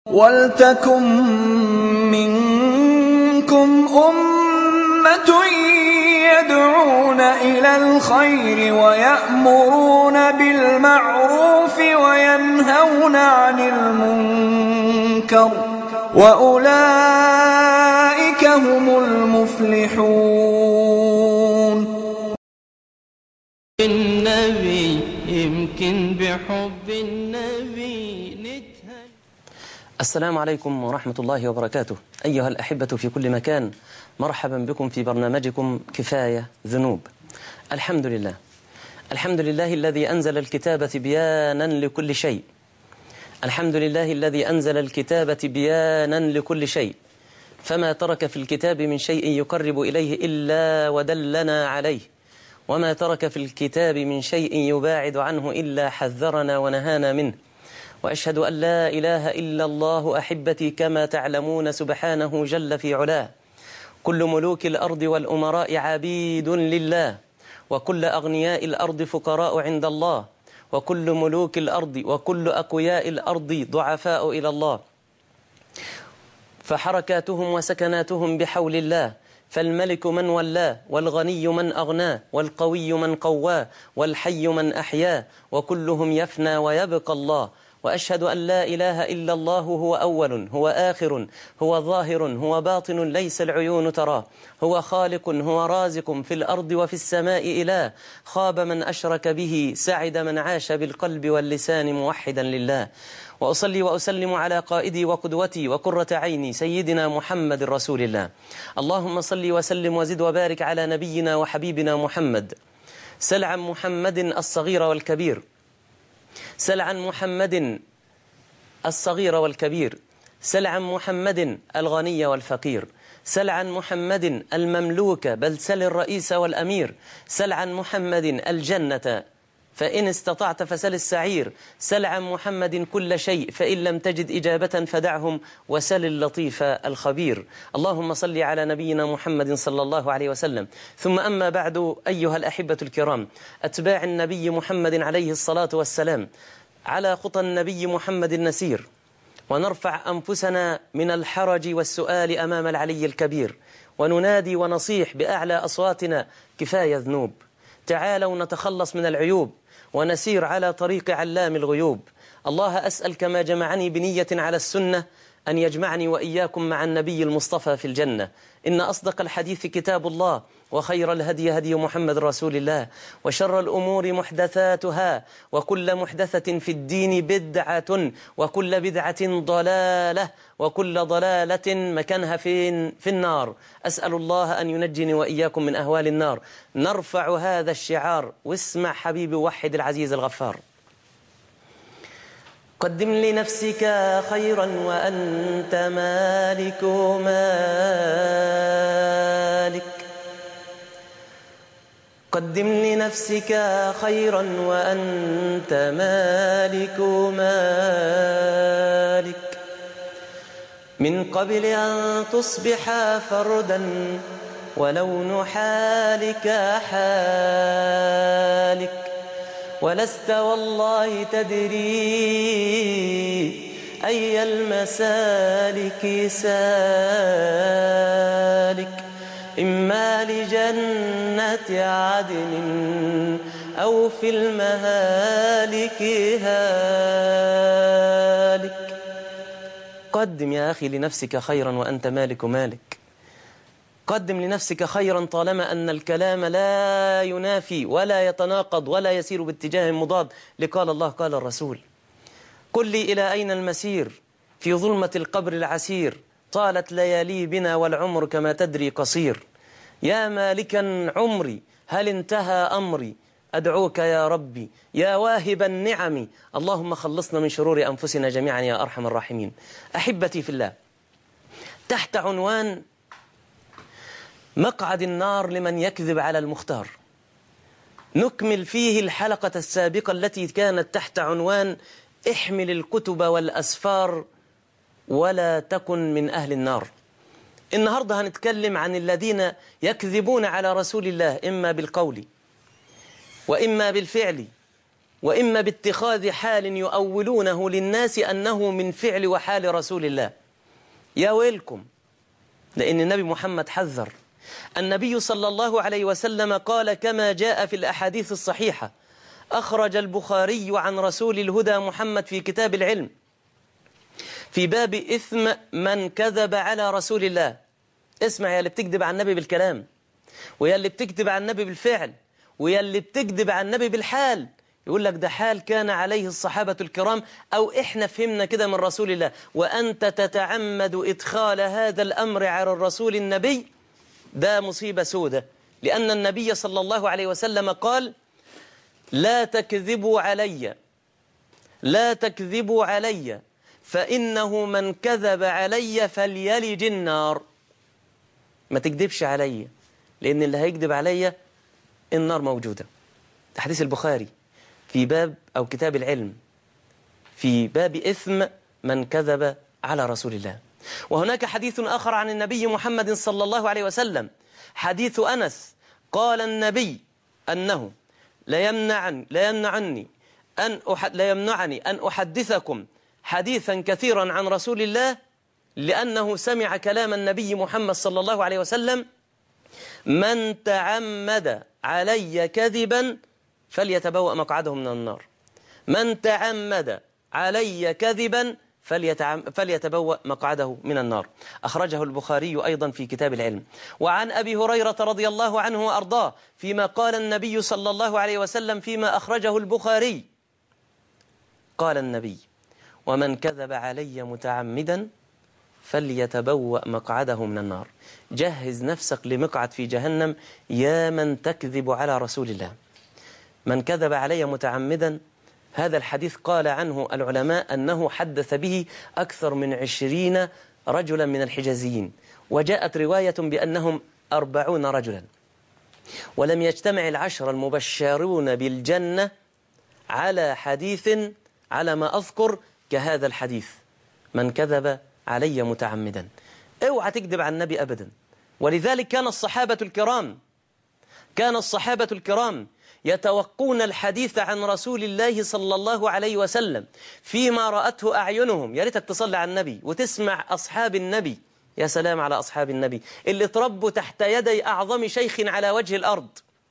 وَلْتَكُن مِّنكُمْ أُمَّةٌ يَدْعُونَ إِلَى الْخَيْرِ وَيَأْمُرُونَ بِالْمَعْرُوفِ وَيَنْهَوْنَ عَنِ الْمُنكَرِ ۚ وَأُولَٰئِكَ هُمُ الْمُفْلِحُونَ النبي يمكن بحب النبي نتهنى السلام عليكم ورحمة الله وبركاته أيها الأحبة في كل مكان مرحبا بكم في برنامجكم كفاية ذنوب الحمد لله الحمد لله الذي أنزل الكتاب بيانا لكل شيء الحمد لله الذي أنزل الكتاب بيانا لكل شيء فما ترك في الكتاب من شيء يقرب إليه إلا ودلنا عليه وما ترك في الكتاب من شيء يباعد عنه إلا حذرنا ونهانا منه وأشهد أن لا إله إلا الله أحبتي كما تعلمون سبحانه جل في علاه كل ملوك الأرض والأمراء عبيد لله وكل أغنياء الأرض فقراء عند الله وكل ملوك الأرض وكل أقوياء الأرض ضعفاء إلى الله فحركاتهم وسكناتهم بحول الله فالملك من ولاه والغني من أغناه والقوي من قواه والحي من أحياه وكلهم يفنى ويبقى الله وأشهد أن لا إله إلا الله هو أول هو آخر هو ظاهر هو باطن ليس العيون تراه هو خالق هو رازق في الأرض وفي السماء إله خاب من أشرك به سعد من عاش بالقلب واللسان موحدا لله وأصلي وأسلم على قائدي وقدوتي وقرة عيني سيدنا محمد رسول الله اللهم صل وسلم وزد وبارك على نبينا وحبيبنا محمد سل عن محمد الصغير والكبير سل عن محمد الصغير والكبير سل عن محمد الغني والفقير سل عن محمد المملوك بل سل الرئيس والأمير سل عن محمد الجنة فإن استطعت فسل السعير سل عن محمد كل شيء فإن لم تجد إجابة فدعهم وسل اللطيف الخبير اللهم صل على نبينا محمد صلى الله عليه وسلم ثم أما بعد أيها الأحبة الكرام أتباع النبي محمد عليه الصلاة والسلام على خطى النبي محمد النسير ونرفع أنفسنا من الحرج والسؤال أمام العلي الكبير وننادي ونصيح بأعلى أصواتنا كفاية ذنوب تعالوا نتخلص من العيوب ونسير على طريق علام الغيوب الله أسأل كما جمعني بنية على السنة أن يجمعني وإياكم مع النبي المصطفى في الجنة إن أصدق الحديث كتاب الله وخير الهدي هدي محمد رسول الله وشر الأمور محدثاتها وكل محدثة في الدين بدعة وكل بدعة ضلالة وكل ضلالة مكانها فين في النار أسأل الله أن ينجني وإياكم من أهوال النار نرفع هذا الشعار واسمع حبيبي وحد العزيز الغفار قدم لنفسك خيرا وأنت مالك مالك قدم لنفسك خيرا وأنت مالك مالك من قبل أن تصبح فردا ولون حالك حالك ولست والله تدري أي المسالك سالك إما لجنة عدن أو في المهالك هالك قدم يا أخي لنفسك خيرا وأنت مالك مالك قدم لنفسك خيرا طالما أن الكلام لا ينافي ولا يتناقض ولا يسير باتجاه مضاد لقال الله قال الرسول قل لي إلى أين المسير في ظلمة القبر العسير طالت ليالي بنا والعمر كما تدري قصير يا مالكا عمري هل انتهى أمري أدعوك يا ربي يا واهب النعم اللهم خلصنا من شرور أنفسنا جميعا يا أرحم الراحمين أحبتي في الله تحت عنوان مقعد النار لمن يكذب على المختار نكمل فيه الحلقة السابقة التي كانت تحت عنوان احمل الكتب والأسفار ولا تكن من أهل النار النهاردة هنتكلم عن الذين يكذبون على رسول الله إما بالقول وإما بالفعل وإما باتخاذ حال يؤولونه للناس أنه من فعل وحال رسول الله يا ويلكم لأن النبي محمد حذر النبي صلى الله عليه وسلم قال كما جاء في الأحاديث الصحيحة أخرج البخاري عن رسول الهدى محمد في كتاب العلم في باب إثم من كذب على رسول الله اسمع يا اللي بتكذب على النبي بالكلام ويا اللي بتكذب على النبي بالفعل ويا اللي بتكذب على النبي بالحال يقول لك ده حال كان عليه الصحابة الكرام أو إحنا فهمنا كده من رسول الله وأنت تتعمد إدخال هذا الأمر على الرسول النبي ده مصيبة سودة لأن النبي صلى الله عليه وسلم قال لا تكذبوا علي لا تكذبوا علي فإنه من كذب علي فليلج النار ما تكذبش علي لأن اللي هيكذب علي النار موجودة ده حديث البخاري في باب أو كتاب العلم في باب إثم من كذب على رسول الله وهناك حديث آخر عن النبي محمد صلى الله عليه وسلم حديث أنس قال النبي أنه لا يمنعن لا يمنعني أن أحد لا يمنعني أن أحدثكم حديثا كثيرا عن رسول الله لأنه سمع كلام النبي محمد صلى الله عليه وسلم من تعمد علي كذبا فليتبوأ مقعده من النار من تعمد علي كذبا فليتعم فليتبوأ مقعده من النار أخرجه البخاري أيضا في كتاب العلم وعن أبي هريرة رضي الله عنه وأرضاه فيما قال النبي صلى الله عليه وسلم فيما أخرجه البخاري قال النبي ومن كذب علي متعمدا فليتبوأ مقعده من النار جهز نفسك لمقعد في جهنم يا من تكذب على رسول الله من كذب علي متعمدا هذا الحديث قال عنه العلماء أنه حدث به أكثر من عشرين رجلا من الحجازيين وجاءت رواية بأنهم أربعون رجلا ولم يجتمع العشر المبشرون بالجنة على حديث على ما أذكر كهذا الحديث من كذب علي متعمدا اوعى تكذب على النبي أبدا ولذلك كان الصحابة الكرام كان الصحابة الكرام يتوقون الحديث عن رسول الله صلى الله عليه وسلم فيما رأته أعينهم يا ريتك تصلي على النبي وتسمع أصحاب النبي يا سلام على أصحاب النبي اللي تربوا تحت يدي أعظم شيخ على وجه الأرض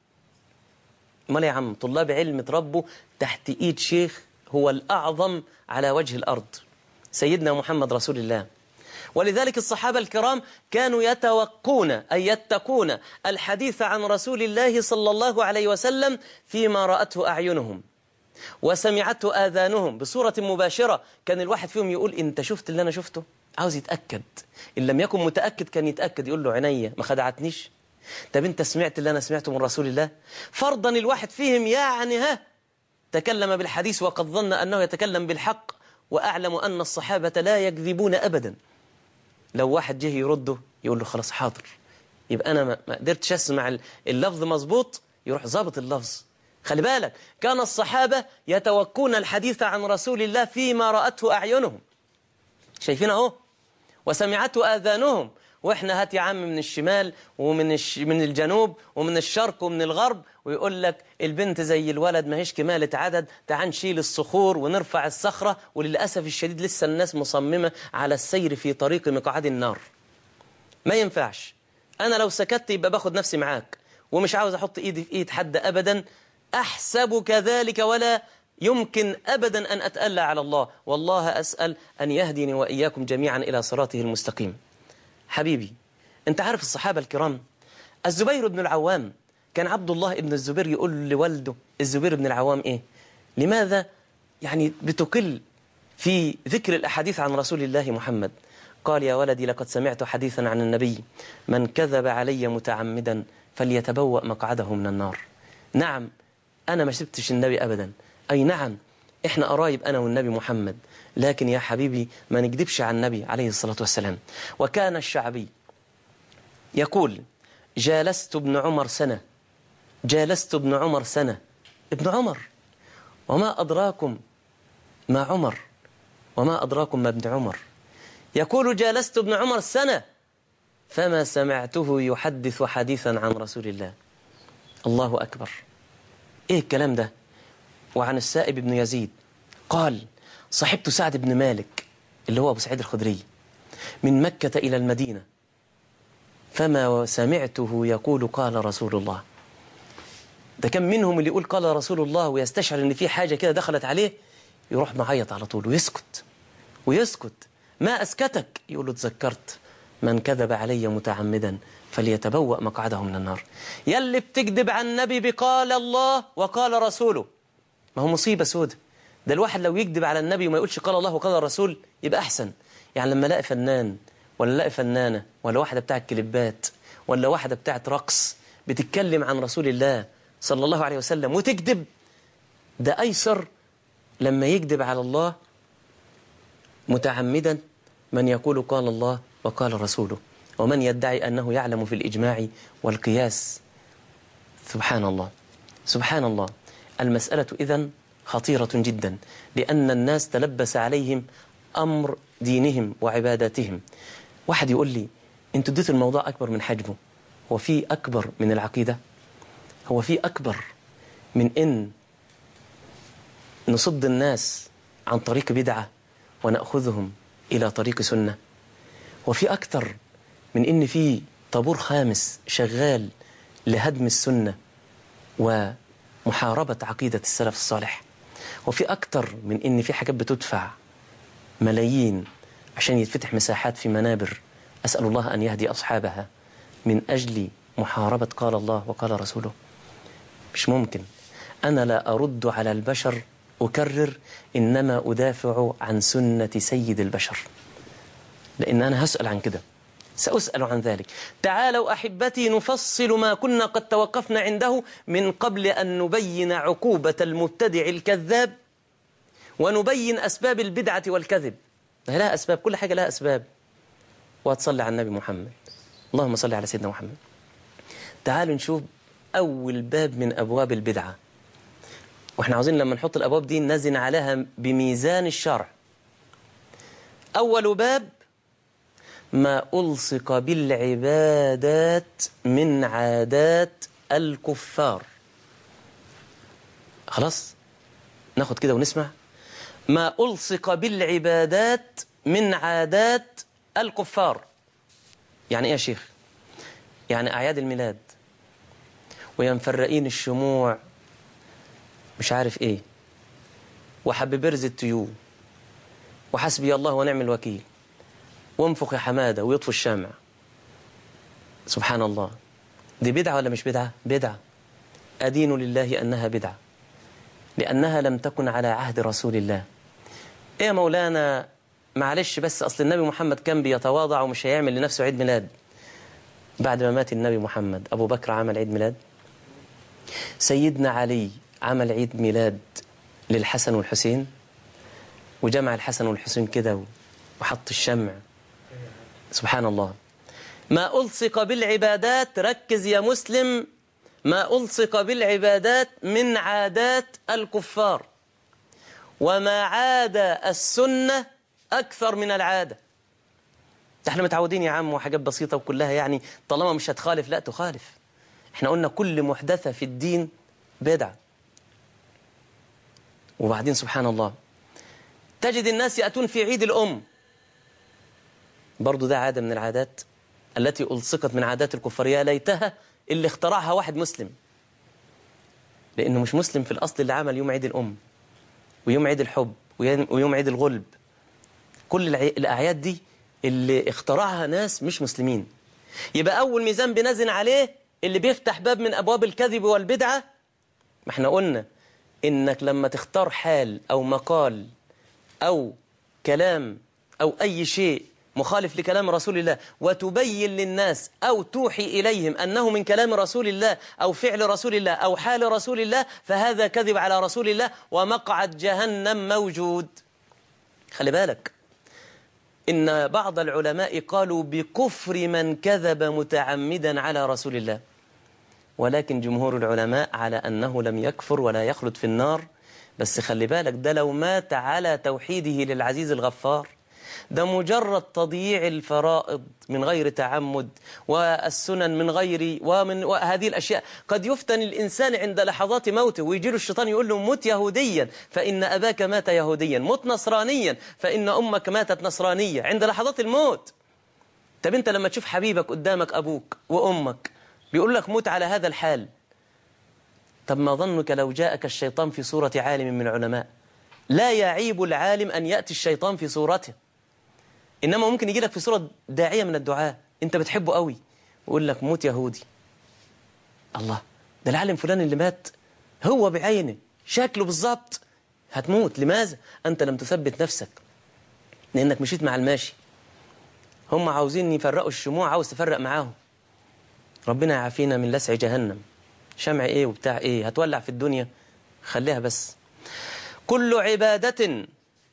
امال يا عم طلاب علم تربوا تحت إيد شيخ هو الأعظم على وجه الأرض سيدنا محمد رسول الله ولذلك الصحابة الكرام كانوا يتوقون أي يتقون الحديث عن رسول الله صلى الله عليه وسلم فيما رأته أعينهم وسمعته آذانهم بصورة مباشرة كان الواحد فيهم يقول أنت شفت اللي أنا شفته عاوز يتأكد إن لم يكن متأكد كان يتأكد يقول له عينيا ما خدعتنيش طب أنت سمعت اللي أنا سمعته من رسول الله فرضا الواحد فيهم يعني ها تكلم بالحديث وقد ظن أنه يتكلم بالحق وأعلم أن الصحابة لا يكذبون أبدا لو واحد جه يرده يقول له خلاص حاضر يبقى أنا ما قدرتش أسمع اللفظ مظبوط يروح ظابط اللفظ خلي بالك كان الصحابة يتوكون الحديث عن رسول الله فيما رأته أعينهم شايفين أهو وسمعته آذانهم واحنا هات يا عم من الشمال ومن الش... من الجنوب ومن الشرق ومن الغرب ويقول لك البنت زي الولد ما هيش كمالة عدد تعال نشيل الصخور ونرفع الصخرة وللأسف الشديد لسه الناس مصممة على السير في طريق مقعد النار ما ينفعش أنا لو سكت يبقى باخد نفسي معاك ومش عاوز أحط إيدي في إيد حد أبدا أحسب كذلك ولا يمكن أبدا أن أتألى على الله والله أسأل أن يهديني وإياكم جميعا إلى صراطه المستقيم حبيبي أنت عارف الصحابة الكرام الزبير بن العوام كان عبد الله بن الزبير يقول لوالده الزبير بن العوام إيه لماذا يعني بتقل في ذكر الأحاديث عن رسول الله محمد قال يا ولدي لقد سمعت حديثا عن النبي من كذب علي متعمدا فليتبوأ مقعده من النار نعم أنا ما سبتش النبي أبدا أي نعم إحنا قرايب أنا والنبي محمد لكن يا حبيبي ما نكذبش على النبي عليه الصلاة والسلام وكان الشعبي يقول جالست ابن عمر سنة جالست ابن عمر سنة ابن عمر وما أدراكم ما عمر وما أدراكم ما ابن عمر يقول جالست ابن عمر سنة فما سمعته يحدث حديثا عن رسول الله الله أكبر إيه الكلام ده وعن السائب بن يزيد قال صحبت سعد بن مالك اللي هو أبو سعيد الخدري من مكة إلى المدينة فما سمعته يقول قال رسول الله ده كان منهم اللي يقول قال رسول الله ويستشعر ان في حاجة كده دخلت عليه يروح معيط على طول ويسكت ويسكت ما أسكتك يقول له تذكرت من كذب علي متعمدا فليتبوأ مقعده من النار يلي بتكذب عن النبي بقال الله وقال رسوله ما هو مصيبة سودة ده الواحد لو يكذب على النبي وما يقولش قال الله وقال الرسول يبقى أحسن يعني لما الاقي فنان ولا الاقي فنانة ولا واحدة بتاعت كليبات ولا واحدة بتاعت رقص بتتكلم عن رسول الله صلى الله عليه وسلم وتكذب ده أيسر لما يكذب على الله متعمدا من يقول قال الله وقال رسوله ومن يدعي أنه يعلم في الإجماع والقياس سبحان الله سبحان الله المسألة إذن خطيرة جدا لأن الناس تلبس عليهم أمر دينهم وعباداتهم واحد يقول لي انتوا اديتوا الموضوع أكبر من حجمه هو في أكبر من العقيدة هو في أكبر من إن نصد الناس عن طريق بدعة ونأخذهم إلى طريق سنة وفي أكثر من إن في طابور خامس شغال لهدم السنة ومحاربة عقيدة السلف الصالح وفي أكثر من إن في حاجات بتدفع ملايين عشان يتفتح مساحات في منابر أسأل الله أن يهدي أصحابها من أجل محاربة قال الله وقال رسوله مش ممكن أنا لا أرد على البشر أكرر إنما أدافع عن سنة سيد البشر لأن أنا هسأل عن كده سأسأل عن ذلك تعالوا أحبتي نفصل ما كنا قد توقفنا عنده من قبل أن نبين عقوبة المبتدع الكذاب ونبين أسباب البدعة والكذب لها أسباب كل حاجة لها أسباب وهتصلي على النبي محمد اللهم صل على سيدنا محمد تعالوا نشوف أول باب من أبواب البدعة وإحنا عاوزين لما نحط الأبواب دي نزن عليها بميزان الشرع أول باب ما ألصق بالعبادات من عادات الكفار خلاص ناخد كده ونسمع ما ألصق بالعبادات من عادات الكفار يعني إيه يا شيخ يعني أعياد الميلاد وينفرقين الشموع مش عارف إيه وحب برز التيو وحسبي الله ونعم الوكيل وانفخ يا حمادة ويطفوا الشمع سبحان الله دي بدعة ولا مش بدعة بدعة أدين لله أنها بدعة لأنها لم تكن على عهد رسول الله إيه يا مولانا معلش بس أصل النبي محمد كان بيتواضع ومش هيعمل لنفسه عيد ميلاد بعد ما مات النبي محمد أبو بكر عمل عيد ميلاد سيدنا علي عمل عيد ميلاد للحسن والحسين وجمع الحسن والحسين كده وحط الشمع سبحان الله ما ألصق بالعبادات ركز يا مسلم ما ألصق بالعبادات من عادات الكفار وما عاد السنة أكثر من العادة احنا متعودين يا عم وحاجات بسيطة وكلها يعني طالما مش هتخالف لا تخالف احنا قلنا كل محدثة في الدين بدعة وبعدين سبحان الله تجد الناس يأتون في عيد الأم برضو ده عادة من العادات التي ألصقت من عادات الكفار يا ليتها اللي اخترعها واحد مسلم لأنه مش مسلم في الأصل اللي عمل يوم عيد الأم ويوم عيد الحب ويوم عيد الغلب كل الأعياد دي اللي اخترعها ناس مش مسلمين يبقى أول ميزان بنزن عليه اللي بيفتح باب من أبواب الكذب والبدعة ما احنا قلنا إنك لما تختار حال أو مقال أو كلام أو أي شيء مخالف لكلام رسول الله وتبين للناس أو توحي إليهم أنه من كلام رسول الله أو فعل رسول الله أو حال رسول الله فهذا كذب على رسول الله ومقعد جهنم موجود خلي بالك إن بعض العلماء قالوا بكفر من كذب متعمدا على رسول الله ولكن جمهور العلماء على أنه لم يكفر ولا يخلد في النار بس خلي بالك ده لو مات على توحيده للعزيز الغفار ده مجرد تضييع الفرائض من غير تعمد والسنن من غير ومن وهذه الأشياء قد يفتن الإنسان عند لحظات موته ويجي له الشيطان يقول له مت يهوديا فإن أباك مات يهوديا مت نصرانيا فإن أمك ماتت نصرانية عند لحظات الموت طب أنت لما تشوف حبيبك قدامك أبوك وأمك بيقول لك موت على هذا الحال طب ما ظنك لو جاءك الشيطان في صورة عالم من العلماء لا يعيب العالم أن يأتي الشيطان في صورته إنما ممكن يجي لك في صورة داعية من الدعاء أنت بتحبه قوي ويقول لك موت يهودي الله ده العالم فلان اللي مات هو بعينه شكله بالظبط هتموت لماذا؟ أنت لم تثبت نفسك لأنك مشيت مع الماشي هم عاوزين يفرقوا الشموع عاوز تفرق معاهم ربنا يعافينا من لسع جهنم شمع ايه وبتاع ايه هتولع في الدنيا خليها بس كل عبادة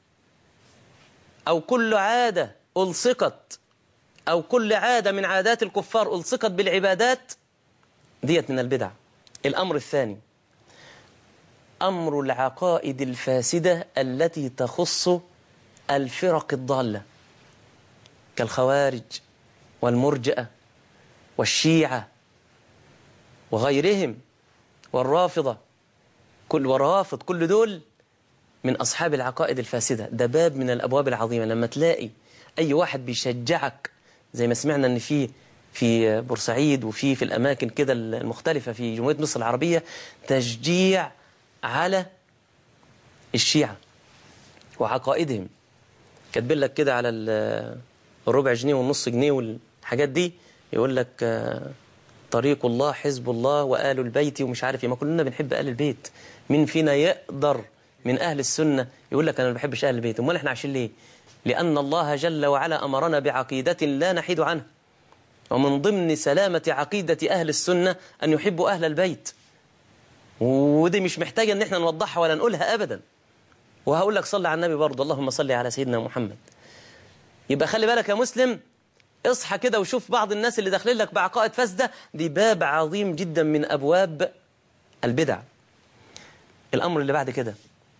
أو كل عادة ألصقت أو كل عادة من عادات الكفار ألصقت بالعبادات ديت من البدع الأمر الثاني أمر العقائد الفاسدة التي تخص الفرق الضالة كالخوارج والمرجئة والشيعة وغيرهم والرافضة كل ورافض كل دول من أصحاب العقائد الفاسدة ده باب من الأبواب العظيمة لما تلاقي أي واحد بيشجعك زي ما سمعنا أن في في بورسعيد وفي في الأماكن كده المختلفة في جمهورية مصر العربية تشجيع على الشيعة وعقائدهم كاتبين لك كده على الربع جنيه والنص جنيه والحاجات دي يقول لك طريق الله حزب الله وآل البيت ومش عارف ايه ما كلنا بنحب آل البيت مين فينا يقدر من أهل السنة يقول لك أنا ما بحبش أهل البيت امال احنا عايشين ليه لأن الله جل وعلا أمرنا بعقيدة لا نحيد عنها ومن ضمن سلامة عقيدة أهل السنة أن يحبوا أهل البيت ودي مش محتاجة أن احنا نوضحها ولا نقولها أبدا وهقول لك صلي على النبي برضه اللهم صل على سيدنا محمد يبقى خلي بالك يا مسلم اصحى كده وشوف بعض الناس اللي داخلين لك بعقائد فاسدة دي باب عظيم جدا من أبواب البدع الأمر اللي بعد كده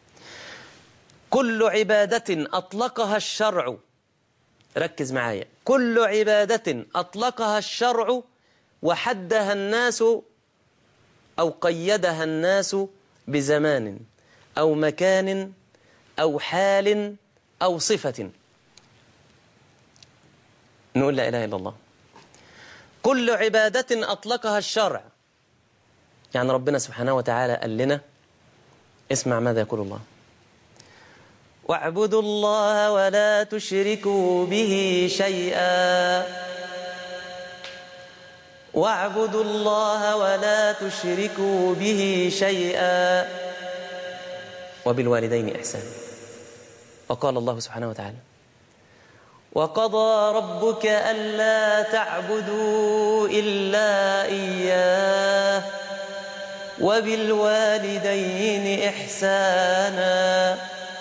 كل عبادة أطلقها الشرع ركز معايا كل عبادة أطلقها الشرع وحدها الناس أو قيدها الناس بزمان أو مكان أو حال أو صفة نقول لا إله إلا الله كل عبادة أطلقها الشرع يعني ربنا سبحانه وتعالى قال لنا اسمع ماذا يقول الله واعبدوا الله ولا تشركوا به شيئا واعبدوا الله ولا تشركوا به شيئا وبالوالدين إحسانا وقال الله سبحانه وتعالى وقضى ربك ألا تعبدوا إلا إياه وبالوالدين إحسانا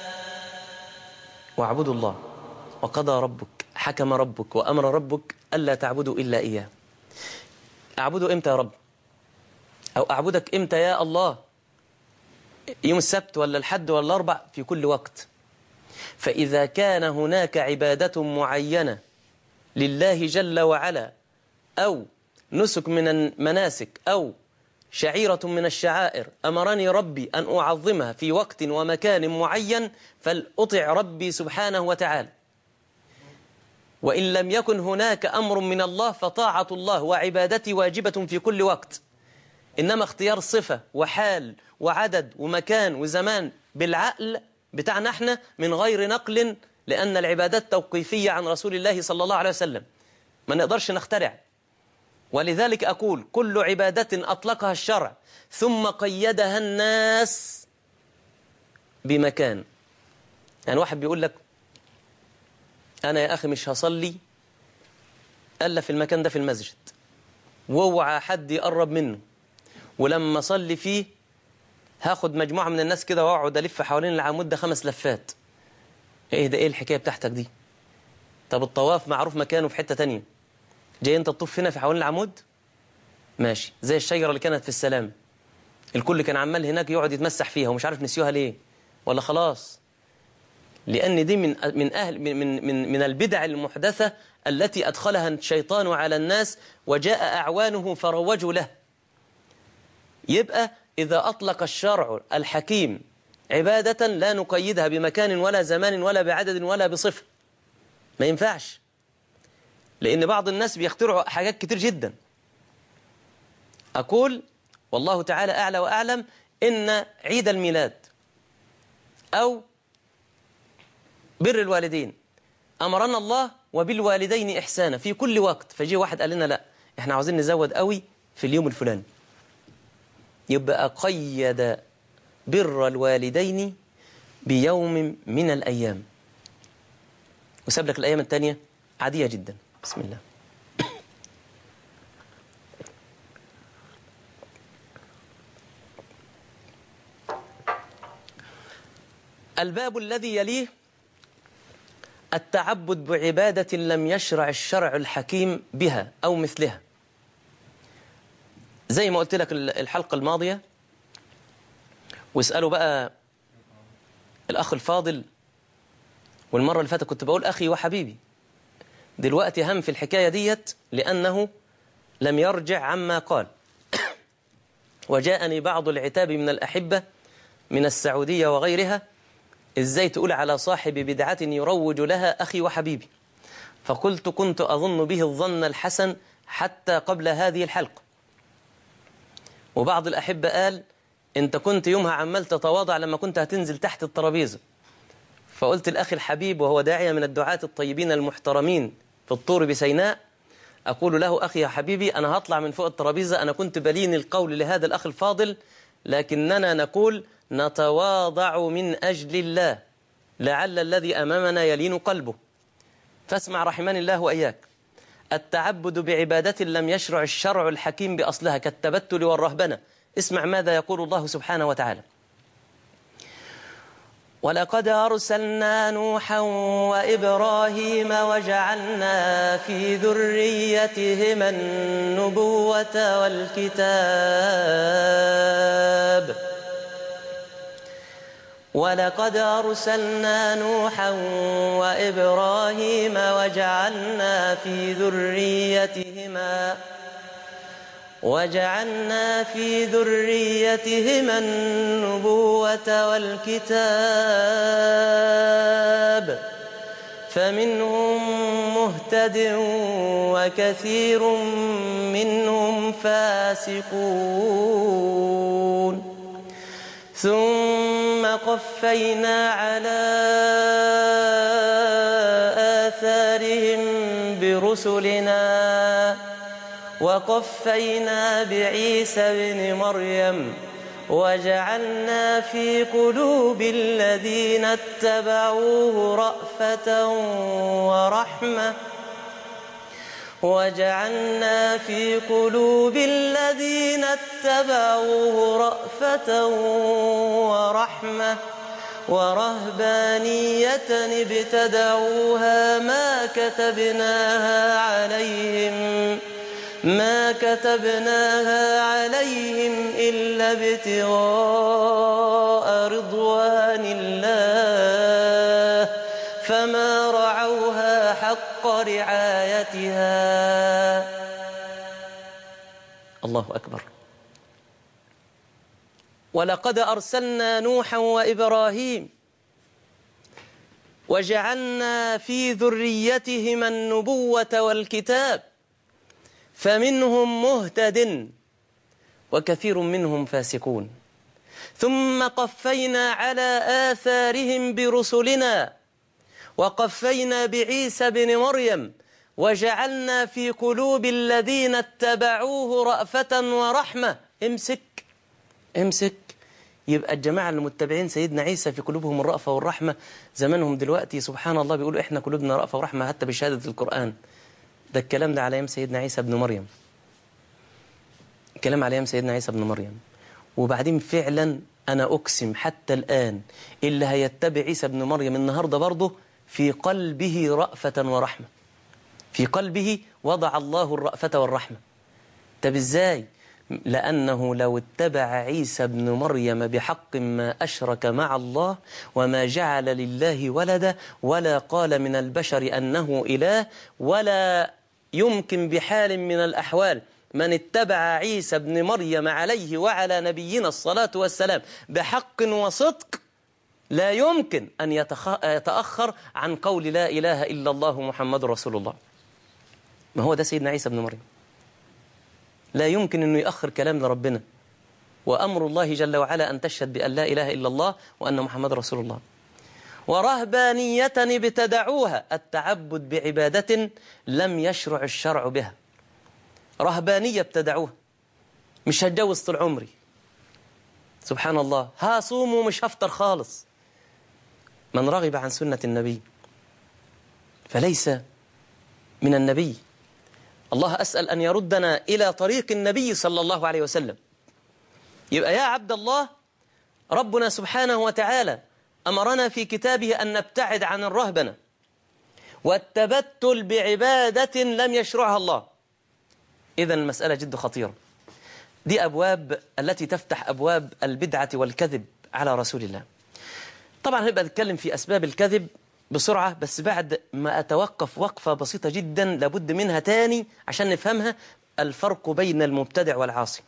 واعبدوا الله وقضى ربك حكم ربك وأمر ربك ألا تعبدوا إلا إياه أعبده إمتى يا رب أو أعبدك إمتى يا الله يوم السبت ولا الحد ولا الأربع في كل وقت فإذا كان هناك عبادة معينة لله جل وعلا أو نسك من المناسك أو شعيرة من الشعائر أمرني ربي أن أعظمها في وقت ومكان معين فلأطع ربي سبحانه وتعالى وإن لم يكن هناك أمر من الله فطاعة الله وعبادتي واجبة في كل وقت إنما اختيار صفة وحال وعدد ومكان وزمان بالعقل بتاعنا احنا من غير نقل لأن العبادات توقيفية عن رسول الله صلى الله عليه وسلم ما نقدرش نخترع ولذلك أقول كل عبادة أطلقها الشرع ثم قيدها الناس بمكان يعني واحد بيقول لك أنا يا أخي مش هصلي ألا في المكان ده في المسجد واوعى حد يقرب منه ولما أصلي فيه هاخد مجموعة من الناس كده واقعد ألف حوالين العمود ده خمس لفات إيه ده إيه الحكاية بتاعتك دي طب الطواف معروف مكانه في حتة تانية جاي أنت تطوف هنا في حوالين العمود ماشي زي الشجرة اللي كانت في السلام الكل كان عمال هناك يقعد يتمسح فيها ومش عارف نسيوها ليه ولا خلاص لأن دي من من أهل من من من, من البدع المحدثة التي أدخلها الشيطان على الناس وجاء أعوانه فروجوا له يبقى إذا أطلق الشرع الحكيم عبادة لا نقيدها بمكان ولا زمان ولا بعدد ولا بصفة ما ينفعش لأن بعض الناس بيخترعوا حاجات كتير جدا أقول والله تعالى أعلى وأعلم إن عيد الميلاد أو بر الوالدين أمرنا الله وبالوالدين إحسانا في كل وقت فجي واحد قال لنا لا إحنا عاوزين نزود قوي في اليوم الفلاني يبقى قيد بر الوالدين بيوم من الأيام وساب لك الأيام التانية عادية جدا بسم الله الباب الذي يليه التعبد بعبادة لم يشرع الشرع الحكيم بها أو مثلها زي ما قلت لك الحلقة الماضية واسألوا بقى الأخ الفاضل والمرة اللي فاتت كنت بقول أخي وحبيبي دلوقتي هم في الحكاية ديت لأنه لم يرجع عما قال وجاءني بعض العتاب من الأحبة من السعودية وغيرها إزاي تقول على صاحب بدعة يروج لها أخي وحبيبي فقلت كنت أظن به الظن الحسن حتى قبل هذه الحلقة وبعض الأحبة قال أنت كنت يومها عمال تتواضع لما كنت هتنزل تحت الترابيزة فقلت الأخ الحبيب وهو داعية من الدعاة الطيبين المحترمين في الطور بسيناء أقول له أخي يا حبيبي أنا هطلع من فوق الترابيزة أنا كنت بلين القول لهذا الأخ الفاضل لكننا نقول نتواضع من أجل الله لعل الذي أمامنا يلين قلبه فاسمع رحمن الله وإياك التعبد بعبادة لم يشرع الشرع الحكيم بأصلها كالتبتل والرهبنة اسمع ماذا يقول الله سبحانه وتعالى ولقد أرسلنا نوحا وإبراهيم وجعلنا في ذريتهما النبوة والكتاب ولقد أرسلنا نوحا وإبراهيم وجعلنا في ذريتهما وجعلنا في ذريتهما النبوة والكتاب فمنهم مهتد وكثير منهم فاسقون ثم قفينا على آثارهم برسلنا وقفينا بعيسى بن مريم وجعلنا في قلوب الذين اتبعوه رأفة ورحمة وجعلنا في قلوب الذين اتبعوه رأفة ورحمة ورهبانية ابتدعوها ما كتبناها عليهم ما كتبناها عليهم إلا ابتغاء رضوان الله فما رعوها حق رعايتها الله أكبر ولقد أرسلنا نوحا وإبراهيم وجعلنا في ذريتهما النبوة والكتاب فمنهم مهتد وكثير منهم فاسقون ثم قفينا على آثارهم برسلنا وقفينا بعيسى بن مريم وجعلنا في قلوب الذين اتبعوه رأفة ورحمة امسك امسك يبقى الجماعة المتبعين سيدنا عيسى في قلوبهم الرأفة والرحمة زمانهم دلوقتي سبحان الله بيقولوا احنا قلوبنا رأفة ورحمة حتى بشهادة القرآن ده الكلام ده على ايام سيدنا عيسى بن مريم الكلام على ايام سيدنا عيسى بن مريم وبعدين فعلا انا اقسم حتى الان اللي هيتبع عيسى بن مريم النهارده برضه في قلبه رأفة ورحمة في قلبه وضع الله الرأفة والرحمة طب ازاي لأنه لو اتبع عيسى ابن مريم بحق ما أشرك مع الله وما جعل لله ولدا ولا قال من البشر أنه إله ولا يمكن بحال من الأحوال من اتبع عيسى ابن مريم عليه وعلى نبينا الصلاة والسلام بحق وصدق لا يمكن أن يتخ... يتأخر عن قول لا إله إلا الله محمد رسول الله ما هو ده سيدنا عيسى ابن مريم لا يمكن أنه يأخر كلام لربنا وأمر الله جل وعلا أن تشهد بأن لا إله إلا الله وأن محمد رسول الله ورهبانية ابتدعوها التعبد بعبادة لم يشرع الشرع بها رهبانية ابتدعوها مش هتجوز طول عمري سبحان الله هصوم ومش هفطر خالص من رغب عن سنة النبي فليس من النبي الله أسأل أن يردنا إلى طريق النبي صلى الله عليه وسلم يبقى يا عبد الله ربنا سبحانه وتعالى أمرنا في كتابه أن نبتعد عن الرهبنة والتبتل بعبادة لم يشرعها الله إذا المسألة جد خطيرة دي أبواب التي تفتح أبواب البدعة والكذب على رسول الله طبعا هنبقى نتكلم في أسباب الكذب بسرعة بس بعد ما أتوقف وقفة بسيطة جدا لابد منها تاني عشان نفهمها الفرق بين المبتدع والعاصي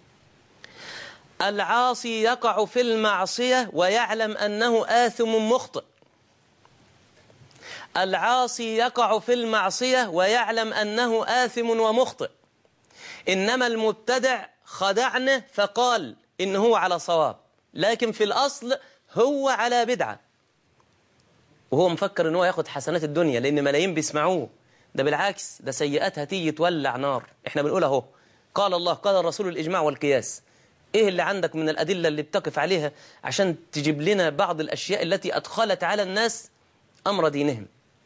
العاصي يقع في المعصية ويعلم أنه آثم مخطئ العاصي يقع في المعصية ويعلم أنه آثم ومخطئ إنما المبتدع خدعنا فقال إن هو على صواب لكن في الأصل هو على بدعة وهو مفكر إن هو ياخد حسنات الدنيا لأن ملايين بيسمعوه ده بالعكس ده سيئات هتيجي تولع نار احنا بنقول اهو قال الله قال الرسول الإجماع والقياس ايه اللي عندك من الأدلة اللي بتقف عليها عشان تجيب لنا بعض الأشياء التي أدخلت على الناس أمر دينهم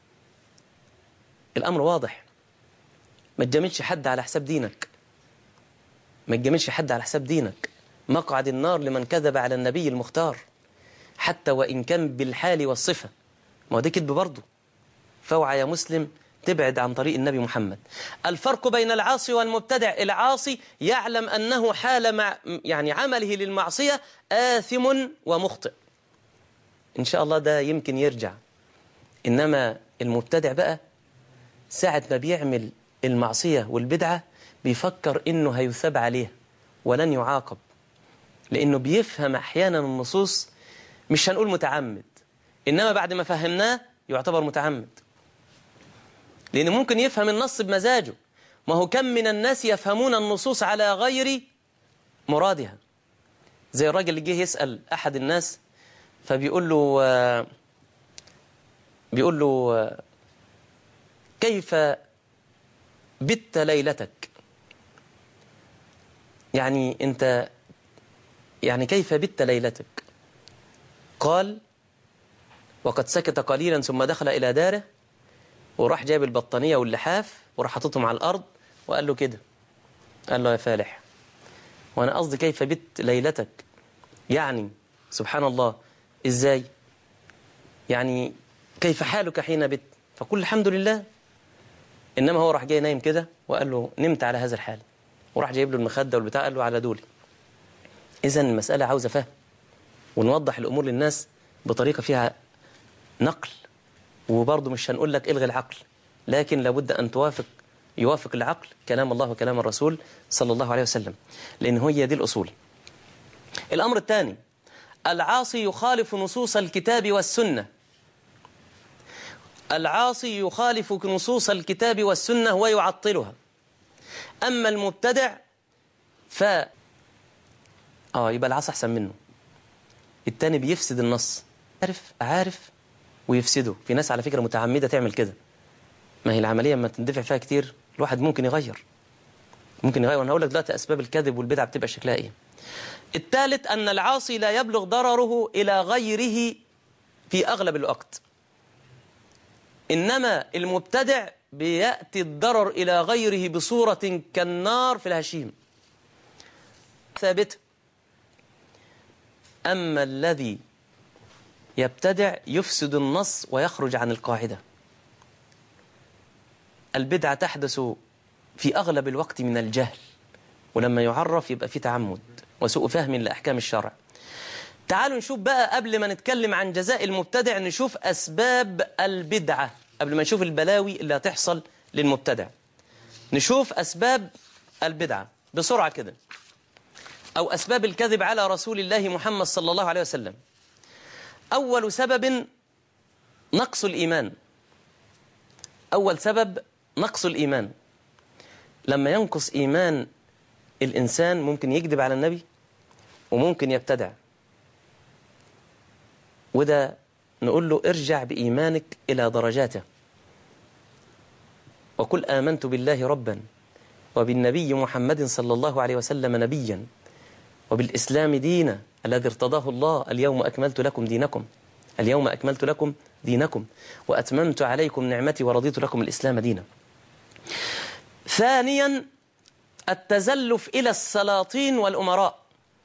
الأمر واضح ما تجاملش حد على حساب دينك ما تجاملش حد على حساب دينك مقعد النار لمن كذب على النبي المختار حتى وإن كان بالحال والصفة ما هو ده كذب برضه فاوعى يا مسلم تبعد عن طريق النبي محمد الفرق بين العاصي والمبتدع العاصي يعلم أنه حال مع يعني عمله للمعصية آثم ومخطئ إن شاء الله ده يمكن يرجع إنما المبتدع بقى ساعة ما بيعمل المعصية والبدعة بيفكر إنه هيثاب عليها ولن يعاقب لأنه بيفهم أحيانا النصوص مش هنقول متعمد إنما بعد ما فهمناه يعتبر متعمد لأن ممكن يفهم النص بمزاجه ما هو كم من الناس يفهمون النصوص على غير مرادها زي الراجل اللي جه يسأل أحد الناس فبيقول له بيقول له كيف بت ليلتك يعني أنت يعني كيف بت ليلتك قال وقد سكت قليلا ثم دخل إلى داره وراح جايب البطانية واللحاف وراح حاططهم على الأرض وقال له كده قال له يا فالح وأنا قصدي كيف بت ليلتك يعني سبحان الله إزاي يعني كيف حالك حين بت فقل الحمد لله إنما هو راح جاي نايم كده وقال له نمت على هذا الحال وراح جايب له المخدة والبتاع قال له على دولي إذا المسألة عاوزة فهم ونوضح الأمور للناس بطريقة فيها نقل وبرضه مش هنقول لك الغي العقل لكن لابد أن توافق يوافق العقل كلام الله وكلام الرسول صلى الله عليه وسلم لأن هي دي الأصول الأمر الثاني العاصي يخالف نصوص الكتاب والسنة العاصي يخالف نصوص الكتاب والسنة ويعطلها أما المبتدع ف آه يبقى العاصي أحسن منه التاني بيفسد النص عارف عارف ويفسده في ناس على فكرة متعمدة تعمل كده ما هي العملية لما تندفع فيها كتير الواحد ممكن يغير ممكن يغير وانا هقول لك دلوقتي اسباب الكذب والبدع بتبقى شكلها ايه الثالث ان العاصي لا يبلغ ضرره الى غيره في اغلب الوقت انما المبتدع بياتي الضرر الى غيره بصوره كالنار في الهشيم ثابته اما الذي يبتدع يفسد النص ويخرج عن القاعده البدعة تحدث في أغلب الوقت من الجهل ولما يعرف يبقى في تعمد وسوء فهم لأحكام الشرع تعالوا نشوف بقى قبل ما نتكلم عن جزاء المبتدع نشوف أسباب البدعة قبل ما نشوف البلاوي اللي هتحصل للمبتدع نشوف أسباب البدعة بسرعة كده أو أسباب الكذب على رسول الله محمد صلى الله عليه وسلم أول سبب نقص الإيمان أول سبب نقص الإيمان لما ينقص إيمان الإنسان ممكن يكذب على النبي وممكن يبتدع وده نقول له ارجع بإيمانك إلى درجاته وقل آمنت بالله ربا وبالنبي محمد صلى الله عليه وسلم نبيا وبالإسلام دينا الذي ارتضاه الله اليوم أكملت لكم دينكم اليوم أكملت لكم دينكم وأتممت عليكم نعمتي ورضيت لكم الإسلام دينا ثانيا التزلف إلى السلاطين والأمراء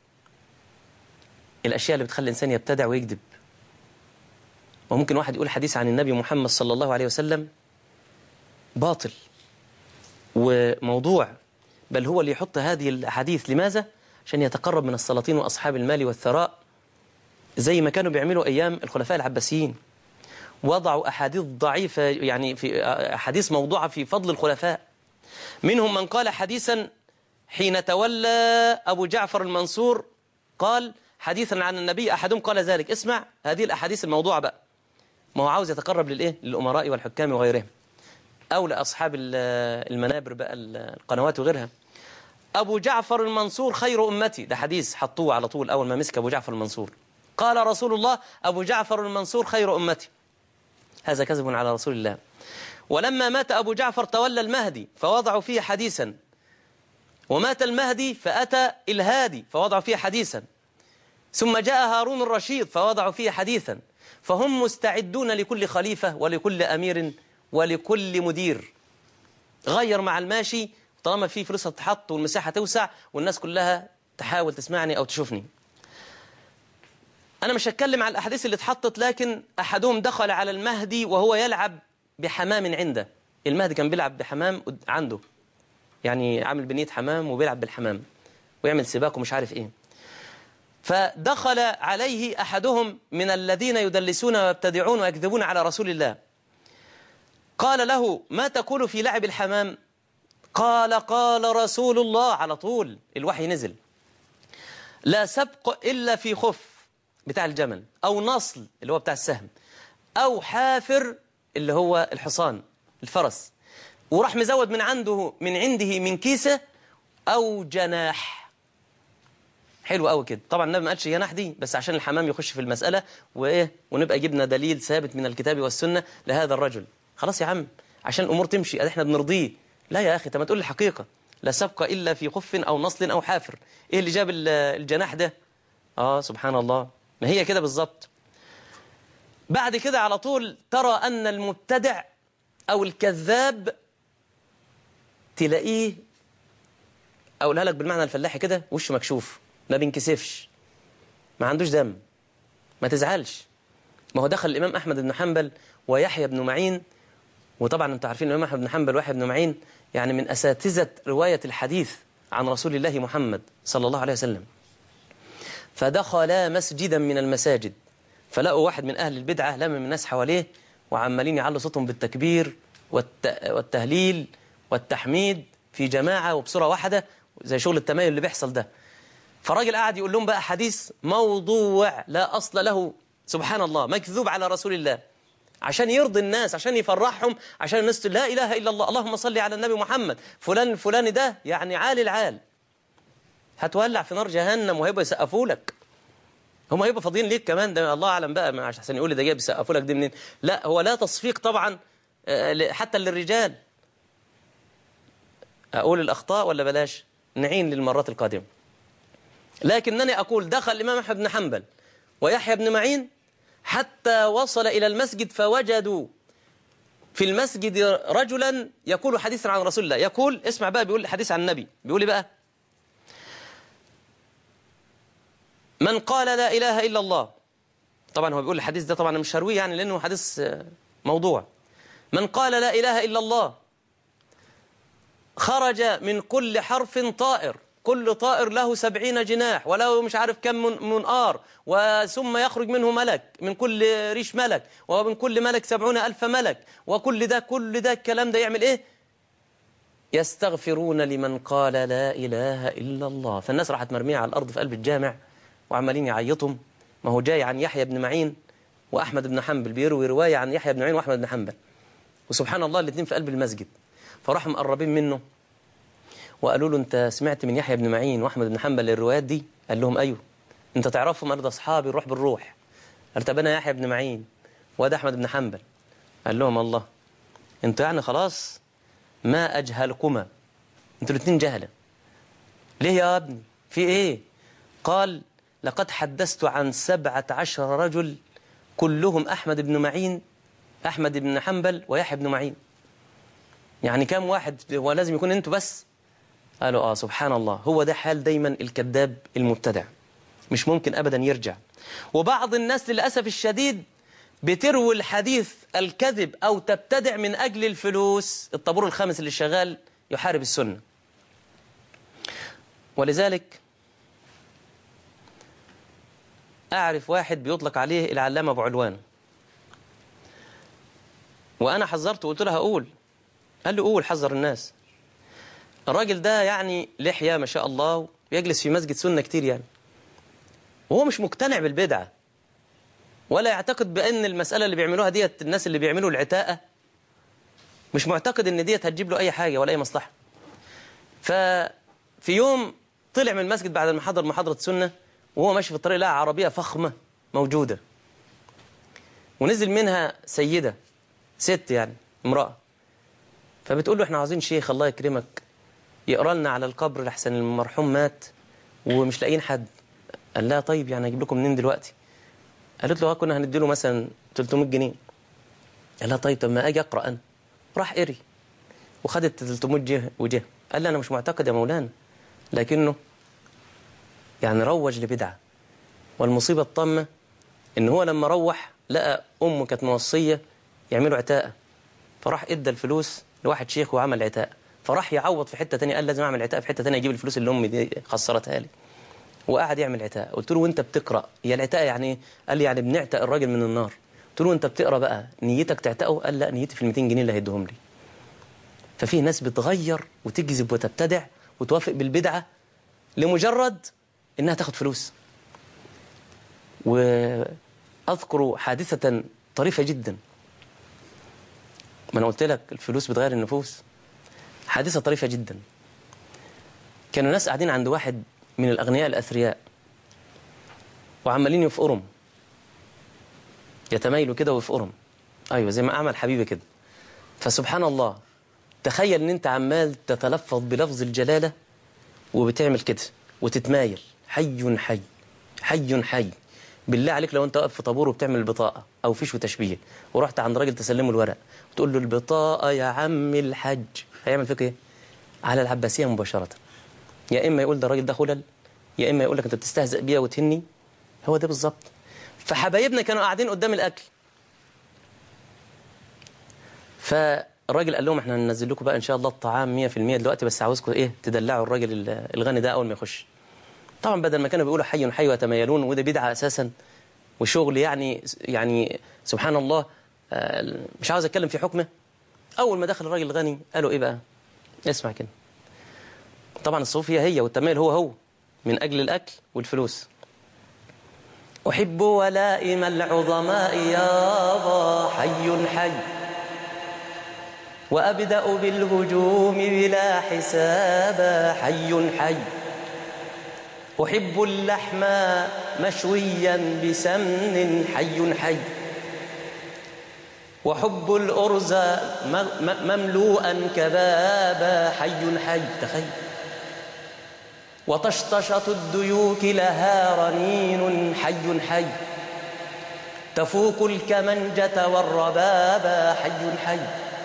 الأشياء اللي بتخلي الإنسان يبتدع ويكذب وممكن واحد يقول حديث عن النبي محمد صلى الله عليه وسلم باطل وموضوع بل هو اللي يحط هذه الأحاديث لماذا؟ عشان يتقرب من السلاطين وأصحاب المال والثراء زي ما كانوا بيعملوا أيام الخلفاء العباسيين وضعوا أحاديث ضعيفة يعني في أحاديث موضوعة في فضل الخلفاء منهم من قال حديثا حين تولى أبو جعفر المنصور قال حديثا عن النبي أحدهم قال ذلك اسمع هذه الأحاديث الموضوعة بقى ما هو عاوز يتقرب للإيه للأمراء والحكام وغيرهم أو لأصحاب المنابر بقى القنوات وغيرها أبو جعفر المنصور خير أمتي ده حديث حطوه على طول أول ما مسك أبو جعفر المنصور قال رسول الله أبو جعفر المنصور خير أمتي هذا كذب على رسول الله ولما مات أبو جعفر تولى المهدي فوضعوا فيه حديثا ومات المهدي فأتى الهادي فوضعوا فيه حديثا ثم جاء هارون الرشيد فوضعوا فيه حديثا فهم مستعدون لكل خليفة ولكل أمير ولكل مدير غير مع الماشي طالما في فلوس هتتحط والمساحة توسع والناس كلها تحاول تسمعني أو تشوفني أنا مش هتكلم على الأحاديث اللي اتحطت لكن أحدهم دخل على المهدي وهو يلعب بحمام عنده المهدي كان بيلعب بحمام عنده يعني عامل بنية حمام وبيلعب بالحمام ويعمل سباق ومش عارف ايه فدخل عليه أحدهم من الذين يدلسون ويبتدعون ويكذبون على رسول الله قال له ما تقول في لعب الحمام قال قال رسول الله على طول الوحي نزل لا سبق إلا في خف بتاع الجمل أو نصل اللي هو بتاع السهم أو حافر اللي هو الحصان الفرس وراح مزود من عنده من عنده من كيسة أو جناح حلو قوي كده طبعا النبي ما قالش جناح دي بس عشان الحمام يخش في المسألة وإيه ونبقى جبنا دليل ثابت من الكتاب والسنة لهذا الرجل خلاص يا عم عشان الأمور تمشي احنا بنرضيه لا يا أخي طب ما تقول الحقيقة لا سبق إلا في خف أو نصل أو حافر إيه اللي جاب الجناح ده آه سبحان الله ما هي كده بالظبط بعد كده على طول ترى أن المبتدع أو الكذاب تلاقيه أقولها لك بالمعنى الفلاحي كده وشه مكشوف ما بينكسفش ما عندوش دم ما تزعلش ما هو دخل الإمام أحمد بن حنبل ويحيى بن معين وطبعا انتوا عارفين الإمام أحمد بن حنبل ويحيى بن معين يعني من أساتذة رواية الحديث عن رسول الله محمد صلى الله عليه وسلم فدخلا مسجدا من المساجد فلقوا واحد من أهل البدعة لم من الناس حواليه وعمالين يعلوا صوتهم بالتكبير والت... والتهليل والتحميد في جماعة وبصورة واحدة زي شغل التمايل اللي بيحصل ده فالراجل قاعد يقول لهم بقى حديث موضوع لا أصل له سبحان الله مكذوب على رسول الله عشان يرضي الناس عشان يفرحهم عشان الناس لا إله إلا الله اللهم صل على النبي محمد فلان الفلاني ده يعني عالي العال هتولع في نار جهنم وهيبقوا يسقفوا لك هم هيبقوا فاضيين ليك كمان ده الله أعلم بقى عشان يقول لي ده جاي بيسقفوا لك دي منين لا هو لا تصفيق طبعا حتى للرجال أقول الأخطاء ولا بلاش نعين للمرات القادمة لكنني أقول دخل الإمام أحمد بن حنبل ويحيى بن معين حتى وصل إلى المسجد فوجدوا في المسجد رجلا يقول حديثا عن رسول الله يقول اسمع بقى بيقول حديث عن النبي بيقول بقى من قال لا إله إلا الله طبعا هو بيقول الحديث ده طبعا مش هرويه يعني لأنه حديث موضوع من قال لا إله إلا الله خرج من كل حرف طائر كل طائر له سبعين جناح وله مش عارف كم من منقار وثم يخرج منه ملك من كل ريش ملك ومن كل ملك سبعون ألف ملك وكل ده كل ده الكلام ده يعمل إيه يستغفرون لمن قال لا إله إلا الله فالناس راحت مرمية على الأرض في قلب الجامع وعمالين يعيطهم ما هو جاي عن يحيى بن معين وأحمد بن حنبل بيروي رواية عن يحيى بن معين وأحمد بن حنبل وسبحان الله الاثنين في قلب المسجد فراحوا مقربين منه وقالوا له انت سمعت من يحيى بن معين واحمد بن حنبل الروايات دي قال لهم ايوه انت تعرفهم قال ده اصحابي نروح بالروح قال طب انا يحيى بن معين وده احمد بن حنبل قال لهم الله انتوا يعني خلاص ما اجهلكما انتوا الاثنين جهله ليه يا ابني في ايه قال لقد حدثت عن سبعة عشر رجل كلهم أحمد بن معين أحمد بن حنبل ويحيى بن معين يعني كم واحد هو لازم يكون انتوا بس قالوا اه سبحان الله هو ده حال دايما الكذاب المبتدع مش ممكن ابدا يرجع وبعض الناس للاسف الشديد بتروي الحديث الكذب او تبتدع من اجل الفلوس الطابور الخامس اللي شغال يحارب السنه ولذلك اعرف واحد بيطلق عليه العلامه ابو علوان وانا حذرته وقلت له هقول قال لي قول حذر الناس الراجل ده يعني لحية ما شاء الله ويجلس في مسجد سنة كتير يعني وهو مش مقتنع بالبدعة ولا يعتقد بأن المسألة اللي بيعملوها ديت الناس اللي بيعملوا العتاقة مش معتقد ان ديت هتجيب له أي حاجة ولا أي مصلحة ففي يوم طلع من المسجد بعد ما حضر محاضرة سنة وهو ماشي في الطريق لقى عربية فخمة موجودة ونزل منها سيدة ست يعني امرأة فبتقول له احنا عاوزين شيخ الله يكرمك يقرا لنا على القبر لحسن المرحوم مات ومش لاقيين حد قال لها طيب يعني اجيب لكم منين دلوقتي قالت له ها كنا هندي له مثلا 300 جنيه قال لها طيب طب ما اجي اقرا انا راح قري وخدت 300 جه وجه قال لي انا مش معتقد يا مولانا لكنه يعني روج لبدعه والمصيبه الطامه ان هو لما روح لقى امه كانت موصيه يعملوا عتاقه فراح ادى الفلوس لواحد شيخ وعمل عتاقه فراح يعوض في حته ثانيه قال لازم اعمل عتاقه في حته ثانيه اجيب الفلوس اللي امي دي خسرتها لي وقعد يعمل عتاقه قلت له وانت بتقرا هي العتاقه يعني ايه قال لي يعني بنعتق الراجل من النار قلت له انت بتقرا بقى نيتك تعتقه قال لا نيتي في ال 200 جنيه اللي هيديهم لي ففي ناس بتغير وتكذب وتبتدع وتوافق بالبدعه لمجرد انها تاخد فلوس واذكر حادثه طريفه جدا ما انا قلت لك الفلوس بتغير النفوس حادثة طريفة جدا كانوا ناس قاعدين عند واحد من الأغنياء الأثرياء وعمالين يفقرهم يتميلوا كده ويفقرهم أيوة زي ما أعمل حبيبي كده فسبحان الله تخيل ان انت عمال تتلفظ بلفظ الجلالة وبتعمل كده وتتمايل حي حي حي حي بالله عليك لو انت واقف في طابور وبتعمل البطاقة او فيش وتشبيه ورحت عند راجل تسلمه الورق تقول له البطاقة يا عم الحج هيعمل فيك ايه على العباسية مباشرة يا اما يقول ده الراجل ده خلل يا اما يقول لك انت بتستهزئ بيا وتهني هو ده بالظبط فحبايبنا كانوا قاعدين قدام الاكل فالراجل قال لهم احنا هننزل لكم بقى ان شاء الله الطعام 100% دلوقتي بس عاوزكم ايه تدلعوا الراجل الغني ده اول ما يخش طبعا بدل ما كانوا بيقولوا حي حي ويتميلون وده بدعه اساسا وشغل يعني يعني سبحان الله مش عاوز اتكلم في حكمه اول ما دخل الراجل الغني قالوا ايه بقى اسمع كده طبعا الصوفية هي والتميل هو هو من اجل الاكل والفلوس احب ولائم العظماء يابا حي حي وابدا بالهجوم بلا حساب حي حي أحب اللحم مشويا بسمن حي حي وحب الأرز مملوءا كبابا حي حي تخيل وطشطشة الديوك لها رنين حي حي تفوق الكمنجة والربابا حي حي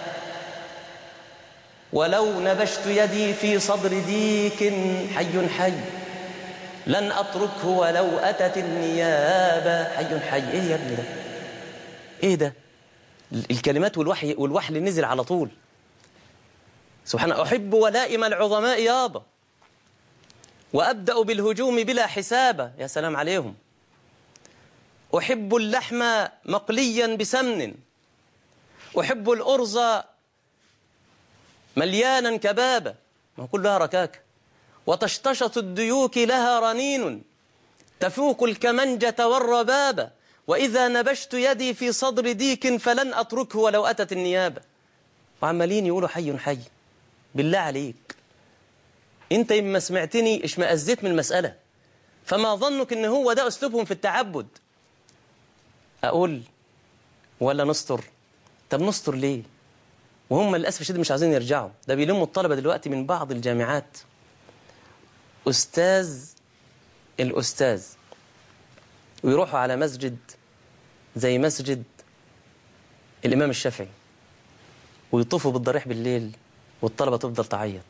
ولو نبشت يدي في صدر ديك حي حي لن أتركه ولو أتت النيابة حي حي إيه يا ابني ده إيه ده الكلمات والوحي والوحي نزل على طول سبحان أحب ولائم العظماء يابا وأبدأ بالهجوم بلا حساب يا سلام عليهم أحب اللحم مقليا بسمن أحب الأرز مليانا كبابا ما كلها ركاكة وتشتشط الديوك لها رنين تفوق الكمنجة والربابة وإذا نبشت يدي في صدر ديك فلن أتركه ولو أتت النيابة وعمالين يقولوا حي حي بالله عليك انت لما سمعتني اشمأزيت من المسألة فما ظنك ان هو ده اسلوبهم في التعبد اقول ولا نستر طب نستر ليه وهم للاسف الشديد مش عايزين يرجعوا ده بيلموا الطلبة دلوقتي من بعض الجامعات استاذ الاستاذ ويروحوا على مسجد زي مسجد الامام الشافعي ويطوفوا بالضريح بالليل والطلبة تفضل تعيط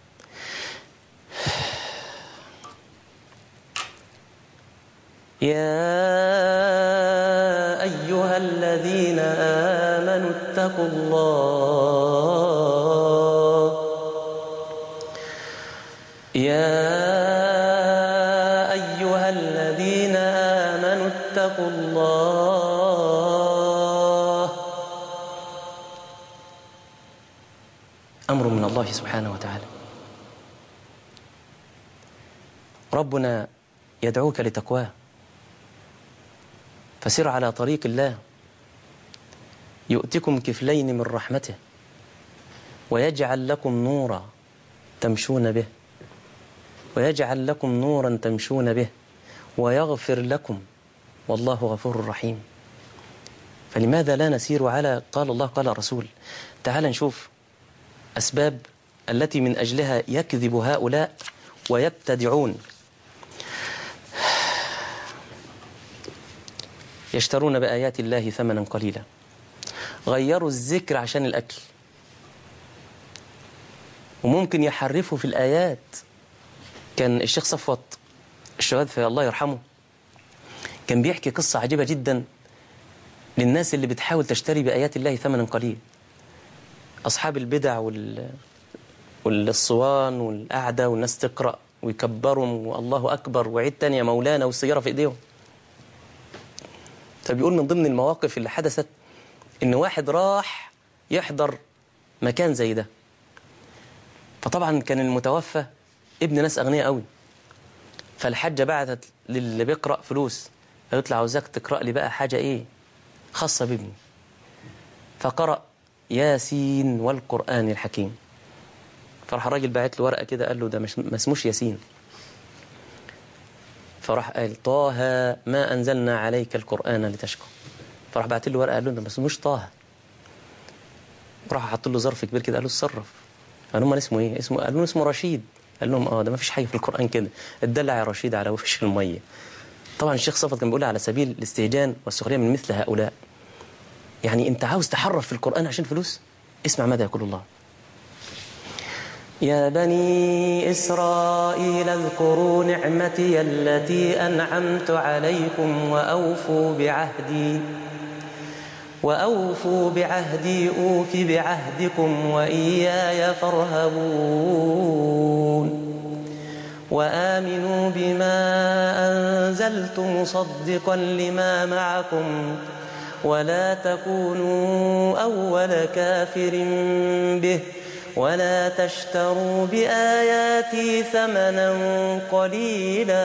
يا أيها الذين آمنوا اتقوا الله يا أيها الذين آمنوا اتقوا الله أمر من الله سبحانه وتعالى ربنا يدعوك لتقواه فسر على طريق الله يؤتكم كفلين من رحمته ويجعل لكم نورا تمشون به ويجعل لكم نورا تمشون به ويغفر لكم والله غفور رحيم فلماذا لا نسير على قال الله قال الرسول تعال نشوف أسباب التي من أجلها يكذب هؤلاء ويبتدعون يشترون بآيات الله ثمنا قليلا غيروا الذكر عشان الأكل وممكن يحرفوا في الآيات كان الشيخ صفوت الشهاد في الله يرحمه كان بيحكي قصة عجيبة جدا للناس اللي بتحاول تشتري بآيات الله ثمنا قليلا أصحاب البدع وال والصوان والقعدة والناس تقرأ ويكبرهم والله أكبر وعيد تاني يا مولانا والسيارة في إيديهم فبيقول من ضمن المواقف اللي حدثت إن واحد راح يحضر مكان زي ده فطبعا كان المتوفى ابن ناس أغنياء قوي فالحاجة بعتت للي بيقرأ فلوس قالت له عاوزاك تقرأ لي بقى حاجة إيه خاصة بابني فقرأ ياسين والقرآن الحكيم فراح الراجل باعت له ورقة كده قال له ده مش ما اسموش ياسين فراح قال طه ما أنزلنا عليك القرآن لتشقى فراح بعت له ورقة قال له ده ما اسموش طه راح حط له ظرف كبير كده قال له اتصرف قال لهم اسمه ايه اسمه قال لهم اسمه رشيد قال لهم اه ده ما فيش حاجه في القران كده اتدلع يا رشيد على وفش الميه طبعا الشيخ صفت كان بيقولها على سبيل الاستهجان والسخريه من مثل هؤلاء يعني انت عاوز تحرف في القران عشان فلوس اسمع ماذا يقول الله يا بني إسرائيل اذكروا نعمتي التي أنعمت عليكم وأوفوا بعهدي وأوفوا بعهدي أوف بعهدكم وإياي فارهبون وآمنوا بما أنزلت مصدقا لما معكم ولا تكونوا أول كافر به ولا تشتروا بآياتي ثمنا قليلا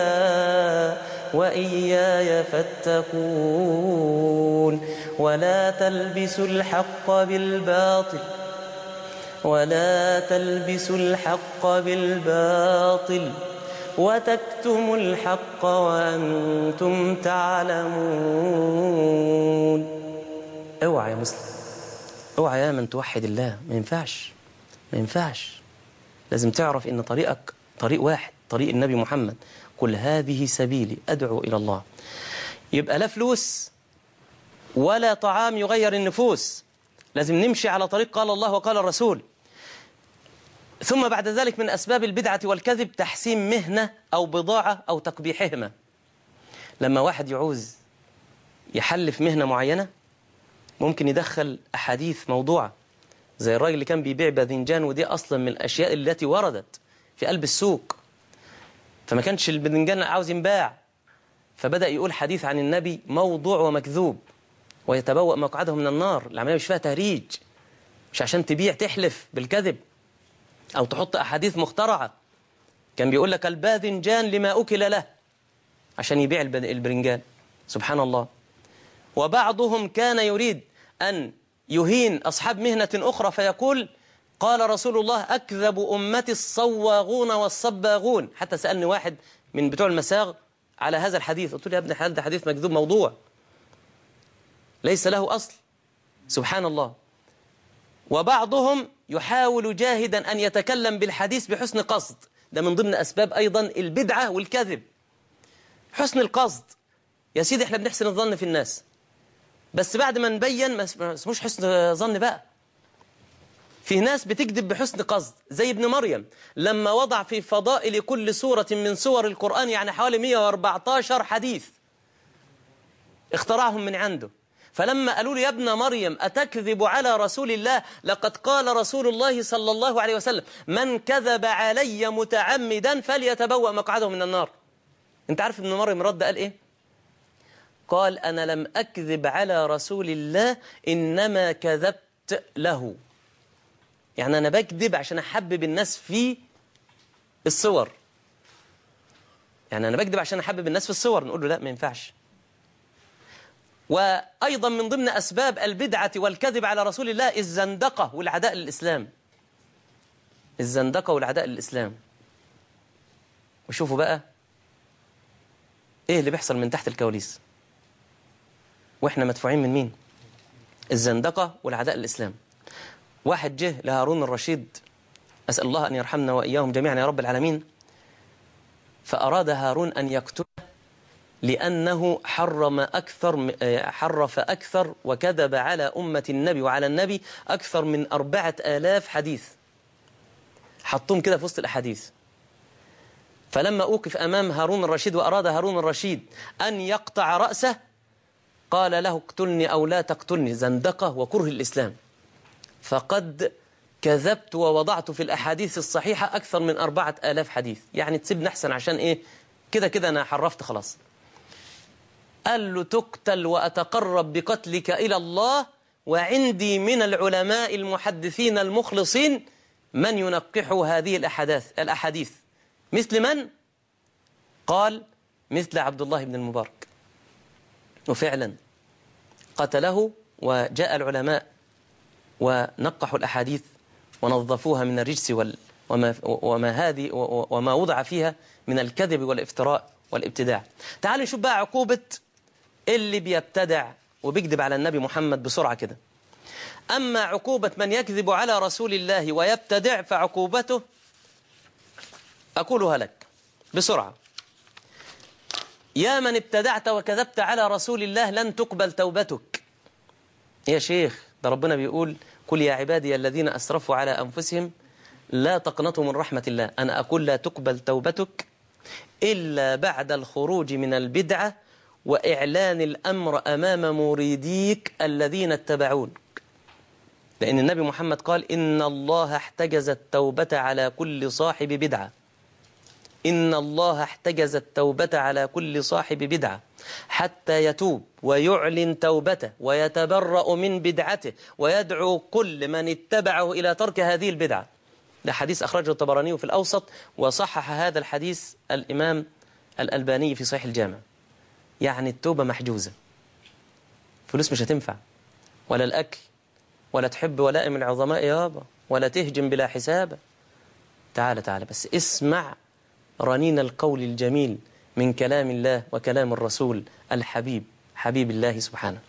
وإياي فاتقون ولا تلبسوا الحق بالباطل ولا تلبسوا الحق بالباطل وتكتموا الحق وأنتم تعلمون اوعى يا مسلم اوعى يا من توحد الله ما ينفعش ما ينفعش لازم تعرف ان طريقك طريق واحد طريق النبي محمد قل هذه سبيلي ادعو الى الله يبقى لا فلوس ولا طعام يغير النفوس لازم نمشي على طريق قال الله وقال الرسول ثم بعد ذلك من أسباب البدعة والكذب تحسين مهنة أو بضاعة أو تقبيحهما لما واحد يعوز يحلف مهنة معينة ممكن يدخل أحاديث موضوعة زي الراجل اللي كان بيبيع باذنجان ودي أصلا من الأشياء التي وردت في قلب السوق فما كانش البدنجان عاوز ينباع فبدأ يقول حديث عن النبي موضوع ومكذوب ويتبوأ مقعده من النار العملية مش فيها تهريج مش عشان تبيع تحلف بالكذب أو تحط أحاديث مخترعة كان بيقول لك الباذنجان لما أكل له عشان يبيع البد- البرنجان سبحان الله وبعضهم كان يريد أن يهين أصحاب مهنة أخرى فيقول قال رسول الله أكذب أمتي الصواغون والصباغون حتى سألني واحد من بتوع المساغ على هذا الحديث قلت له يا ابن الحلال ده حديث مكذوب موضوع ليس له أصل سبحان الله وبعضهم يحاول جاهدا أن يتكلم بالحديث بحسن قصد ده من ضمن أسباب أيضا البدعة والكذب حسن القصد يا سيدي احنا بنحسن الظن في الناس بس بعد ما نبين ما اس- ما اسموش حسن ظن بقى في ناس بتكذب بحسن قصد زي ابن مريم لما وضع في فضائل كل سورة من سور القرآن يعني حوالي 114 حديث اخترعهم من عنده فلما قالوا له يا ابن مريم أتكذب على رسول الله لقد قال رسول الله صلى الله عليه وسلم من كذب علي متعمدا فليتبوأ مقعده من النار انت عارف ابن مريم رد قال ايه قال أنا لم أكذب على رسول الله إنما كذبت له يعني أنا بكذب عشان أحبب الناس في الصور يعني أنا بكذب عشان أحبب الناس في الصور نقول له لا ما ينفعش وأيضا من ضمن أسباب البدعة والكذب على رسول الله الزندقة والعداء للإسلام الزندقة والعداء للإسلام وشوفوا بقى إيه اللي بيحصل من تحت الكواليس وإحنا مدفوعين من مين الزندقة والعداء للإسلام واحد جه لهارون الرشيد أسأل الله أن يرحمنا وإياهم جميعا يا رب العالمين فأراد هارون أن يقتله لأنه حرم أكثر حرف أكثر وكذب على أمة النبي وعلى النبي أكثر من أربعة آلاف حديث حطهم كده في وسط الأحاديث فلما أوقف أمام هارون الرشيد وأراد هارون الرشيد أن يقطع رأسه قال له اقتلني أو لا تقتلني زندقة وكره الإسلام فقد كذبت ووضعت في الأحاديث الصحيحة أكثر من أربعة آلاف حديث يعني تسيبني أحسن عشان إيه كده كده أنا حرفت خلاص قال له تقتل وأتقرب بقتلك إلى الله وعندي من العلماء المحدثين المخلصين من ينقح هذه الأحاديث الأحاديث مثل من؟ قال مثل عبد الله بن المبارك وفعلا قتله وجاء العلماء ونقحوا الأحاديث ونظفوها من الرجس وال وما, وما, هذه وما وضع فيها من الكذب والافتراء والابتداع تعالوا نشوف بقى عقوبة اللي بيبتدع وبيكذب على النبي محمد بسرعة كده أما عقوبة من يكذب على رسول الله ويبتدع فعقوبته أقولها لك بسرعة يا من ابتدعت وكذبت على رسول الله لن تقبل توبتك يا شيخ ده ربنا بيقول قل يا عبادي الذين أسرفوا على أنفسهم لا تقنطوا من رحمة الله أنا أقول لا تقبل توبتك إلا بعد الخروج من البدعة وإعلان الأمر أمام مريديك الذين اتبعونك لأن النبي محمد قال إن الله احتجز التوبة على كل صاحب بدعة إن الله احتجز التوبة على كل صاحب بدعة حتى يتوب ويعلن توبته ويتبرأ من بدعته ويدعو كل من اتبعه إلى ترك هذه البدعة ده حديث أخرجه الطبراني في الأوسط وصحح هذا الحديث الإمام الألباني في صحيح الجامع يعني التوبة محجوزة فلوس مش هتنفع ولا الأكل ولا تحب ولائم العظماء يابا ولا تهجم بلا حساب تعال تعال بس اسمع رنين القول الجميل من كلام الله وكلام الرسول الحبيب حبيب الله سبحانه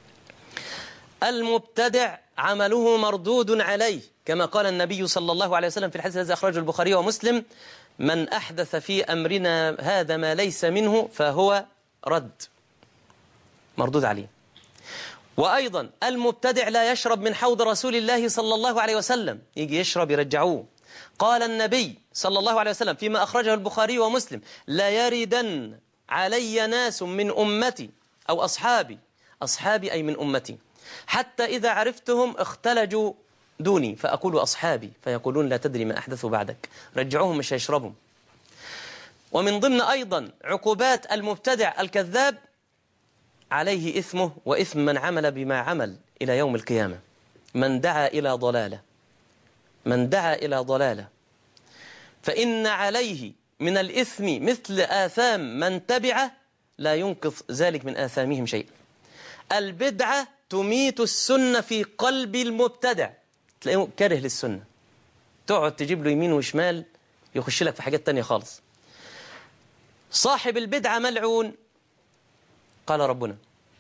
المبتدع عمله مردود عليه كما قال النبي صلى الله عليه وسلم في الحديث الذي أخرجه البخاري ومسلم من أحدث في أمرنا هذا ما ليس منه فهو رد مردود عليه وأيضا المبتدع لا يشرب من حوض رسول الله صلى الله عليه وسلم يجي يشرب يرجعوه قال النبي صلى الله عليه وسلم فيما أخرجه البخاري ومسلم لا يردن علي ناس من أمتي أو أصحابي أصحابي أي من أمتي حتى إذا عرفتهم اختلجوا دوني فأقول أصحابي فيقولون لا تدري ما أحدثوا بعدك رجعوهم مش هيشربهم ومن ضمن أيضا عقوبات المبتدع الكذاب عليه إثمه وإثم من عمل بما عمل إلى يوم القيامة من دعا إلى ضلالة من دعا إلى ضلالة فإن عليه من الإثم مثل آثام من تبعه لا ينقص ذلك من آثامهم شيئا البدعة تميت السنة في قلب المبتدع تلاقيه كاره للسنة تقعد تجيب له يمين وشمال يخش لك في حاجات تانية خالص صاحب البدعة ملعون قال ربنا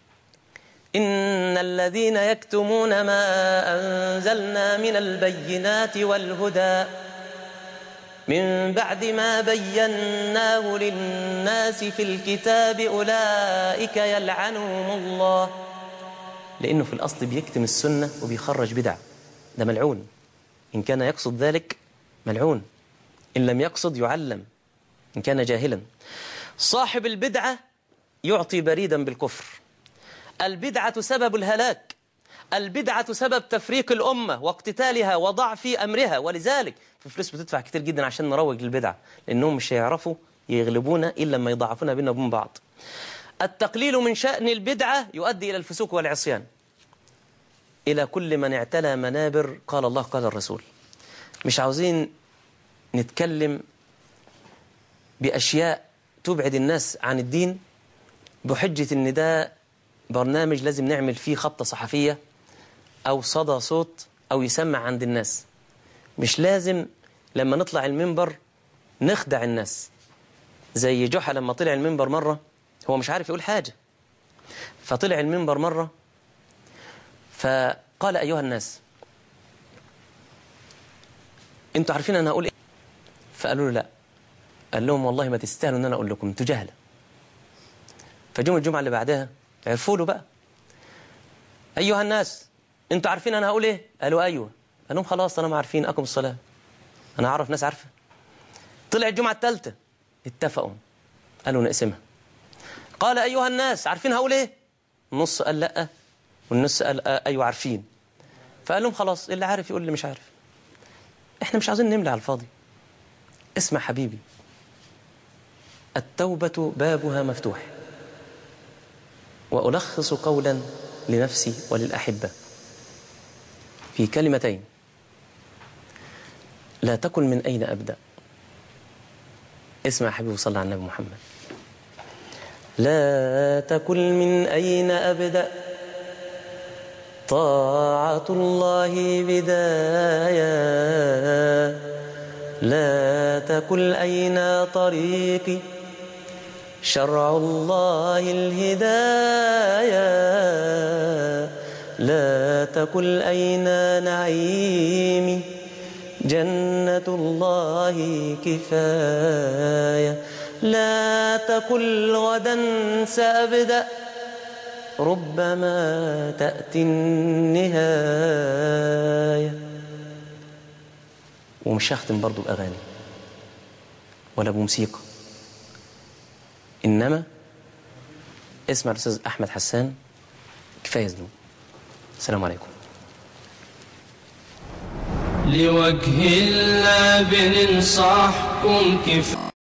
إن الذين يكتمون ما أنزلنا من البينات والهدى من بعد ما بيناه للناس في الكتاب أولئك يلعنهم الله لأنه في الأصل بيكتم السنة وبيخرج بدع ده ملعون إن كان يقصد ذلك ملعون إن لم يقصد يعلم إن كان جاهلا صاحب البدعة يعطي بريدا بالكفر البدعة سبب الهلاك البدعة سبب تفريق الأمة واقتتالها وضعف أمرها ولذلك في فلوس بتدفع كتير جدا عشان نروج للبدعة لأنهم مش هيعرفوا يغلبونا إلا لما يضعفونا بينا وبين بعض التقليل من شأن البدعة يؤدي إلى الفسوق والعصيان إلى كل من اعتلى منابر قال الله قال الرسول مش عاوزين نتكلم بأشياء تبعد الناس عن الدين بحجة إن ده برنامج لازم نعمل فيه خطة صحفية أو صدى صوت أو يسمع عند الناس مش لازم لما نطلع المنبر نخدع الناس زي جحا لما طلع المنبر مرة هو مش عارف يقول حاجة فطلع المنبر مرة فقال أيها الناس انتوا عارفين أنا هقول إيه فقالوا له لا قال لهم والله ما تستاهلوا ان انا اقول لكم انتوا جهله فجم الجمعه اللي بعدها عرفوا له بقى ايها الناس انتوا عارفين انا هقول ايه قالوا ايوه قال لهم خلاص انا ما عارفين اقم الصلاه انا اعرف ناس عارفه طلع الجمعه الثالثه اتفقوا قالوا نقسمها قال ايها الناس عارفين هقول ايه النص قال لا والنص قال آه ايوه عارفين فقال لهم خلاص اللي عارف يقول اللي مش عارف احنا مش عايزين نملى على الفاضي اسمع حبيبي التوبة بابها مفتوح وألخص قولا لنفسي وللأحبة في كلمتين لا تكن من أين أبدأ اسمع حبيبي صلى على النبي محمد لا تكن من أين أبدأ طاعة الله بداية لا تكن أين طريقي شرع الله الهداية لا تكن أين نعيمي جنة الله كفاية لا تقل غدا سأبدأ ربما تأتي النهاية ومش هختم برضو بأغاني ولا بموسيقى إنما اسمع الأستاذ أحمد حسان كفاية ذنوب السلام عليكم لوجه الله بننصحكم كفاية